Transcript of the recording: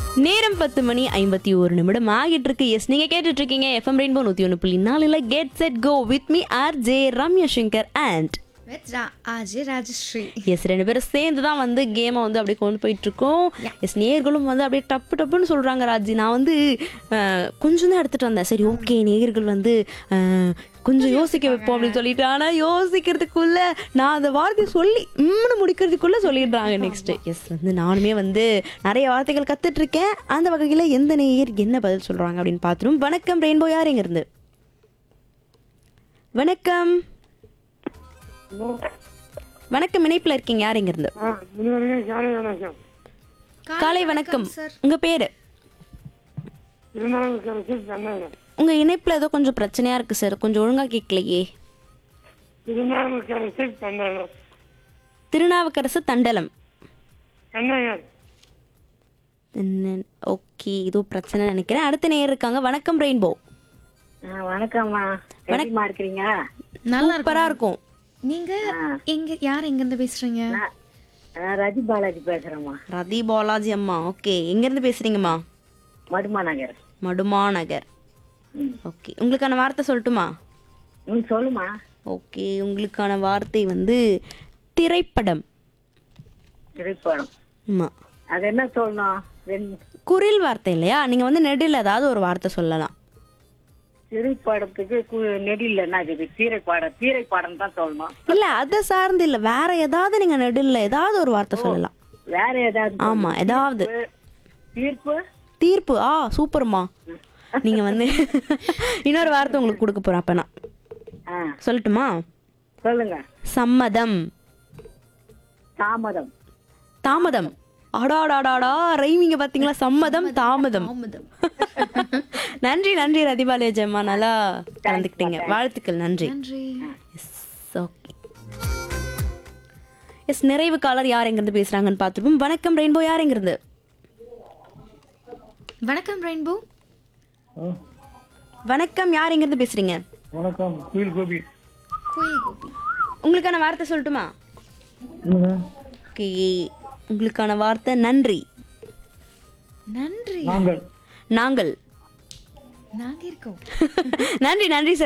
நேரம் பத்து மணி ஐம்பத்தி ஒரு நிமிடம் ஆகிட்டு இருக்கு எஸ் நீங்க கேட்டுட்டு இருக்கீங்க எஃப்எம் ரெயின்போ நூத்தி ஒன்று புள்ளி நாலுல get set go with me R J Ramya Shankar and with ரா ஆஜே ராஜஸ்ரீ எஸ் ரெண்டு பேரும் சேர்ந்து தான் வந்து கேமை வந்து அப்படியே கொண்டு போயிட்டு இருக்கோம் எஸ் நேர்களும் வந்து அப்படியே டப்பு டப்புன்னு சொல்றாங்க ராஜி நான் வந்து அஹ், கொஞ்சம் தான் எடுத்துட்டு வந்தேன் சரி ஓகே நேர்கள் வந்து அஹ், கொஞ்சம் யோசிக்க வைப்போம் அப்படின்னு சொல்லிட்டு ஆனா யோசிக்கிறதுக்குள்ள நான் அந்த வார்த்தையை சொல்லி உம்னு முடிக்கிறதுக்குள்ள சொல்லிடுறாங்க நெக்ஸ்ட் எஸ் வந்து நானுமே வந்து நிறைய வார்த்தைகள் கத்துட்டு இருக்கேன் அந்த வகையில எந்த நேயர் என்ன பதில் சொல்றாங்க அப்படின்னு பார்த்துரும் வணக்கம் ரெயின்போ யார் எங்க இருந்து வணக்கம் வணக்கம் இணைப்புல இருக்கீங்க யார் எங்க இருந்து ஆ முனிவரையும் காலை வணக்கம் காலை வணக்கம் சார் உங்க பேரு இருந்தாலும் கரைச்சி கண்ணகம் உங்க இணைப்புல ஏதோ கொஞ்சம் பிரச்சனையா இருக்கு சார் கொஞ்சம் ஒழுங்கா கேட்கலையே இருந்தாலும் கரைச்சி கண்ணகம் திருநாவுக்கரசு தண்டலம் கண்ணகர் ஓகே ஏதோ பிரச்சனை நினைக்கிறேன் அடுத்த நேயர் இருக்காங்க வணக்கம் ரெயின்போ ஆ, வணக்கம்மா எப்படிமா இருக்கிறீங்க நல்லா சூப்பரா இருக்கும் நீங்க எங்க யார் எங்க இருந்து பேசுறீங்க நான் நான் ரஜி பாலாஜி பேசுறேம்மா ரதி பாலாஜி அம்மா ஓகே எங்க இருந்து பேசுறீங்கம்மா மடுமா நகர் மடுமா நகர் ஓகே உங்களுக்கான வார்த்தை சொல்லட்டுமா ம் சொல்லுமா ஓகே உங்களுக்கான வார்த்தை வந்து திரைப்படம் திரைப்படம் ஆமா அது என்ன சொல்லணும் ரெண்டு குரில் வார்த்தை இல்லையா நீங்க வந்து நெடில் ஏதாவது ஒரு வார்த்தை சொல்லலாம் திரைப்படத்துக்கு கு- நெடில் என்ன இது தீரைப்பாடம் தீரைப்பாடம் தான் சொல்லணும் இல்ல அதை சார்ந்து இல்ல வேற ஏதாவது நீங்க நெடில் ஏதாவது ஒரு வார்த்தை சொல்லலாம் வேற ஏதாவது ஆமா ஏதாவது தீர்ப்பு தீர்ப்பு ஆ சூப்பர்மா நீங்க வந்து இன்னொரு வார்த்தை உங்களுக்கு கொடுக்க போறேன் அப்ப நான் ஆ சொல்லட்டுமா சொல்லுங்க சம்மதம் தாமதம் தாமதம் அடாடாடாடா ரைமிங்க பாத்தீங்களா சம்மதம் தாமதம் தாமதம் நன்றி நன்றி ரதிபாலேஜ் அம்மா நல்லா கலந்துக்கிட்டீங்க வாழ்த்துக்கள் நன்றி நன்றி எஸ் ஓகே எஸ் நிறைவு காலர் யார் எங்கிருந்து பேசுறாங்கன்னு பார்த்துருப்போம் வணக்கம் ரெயின்போ யார் எங்கிருந்து வணக்கம் ரெயின்போ வணக்கம் யார் எங்கிருந்து பேசுறீங்க வணக்கம் குயில் கோபி கோயில் கோபி உங்களுக்கான வார்த்தை சொல்லட்டுமா ஓகே உங்களுக்கான வார்த்தை நன்றி நன்றி நாங்கள் நாங்கள் நாங்க இருக்கோம் நன்றி நன்றி சார்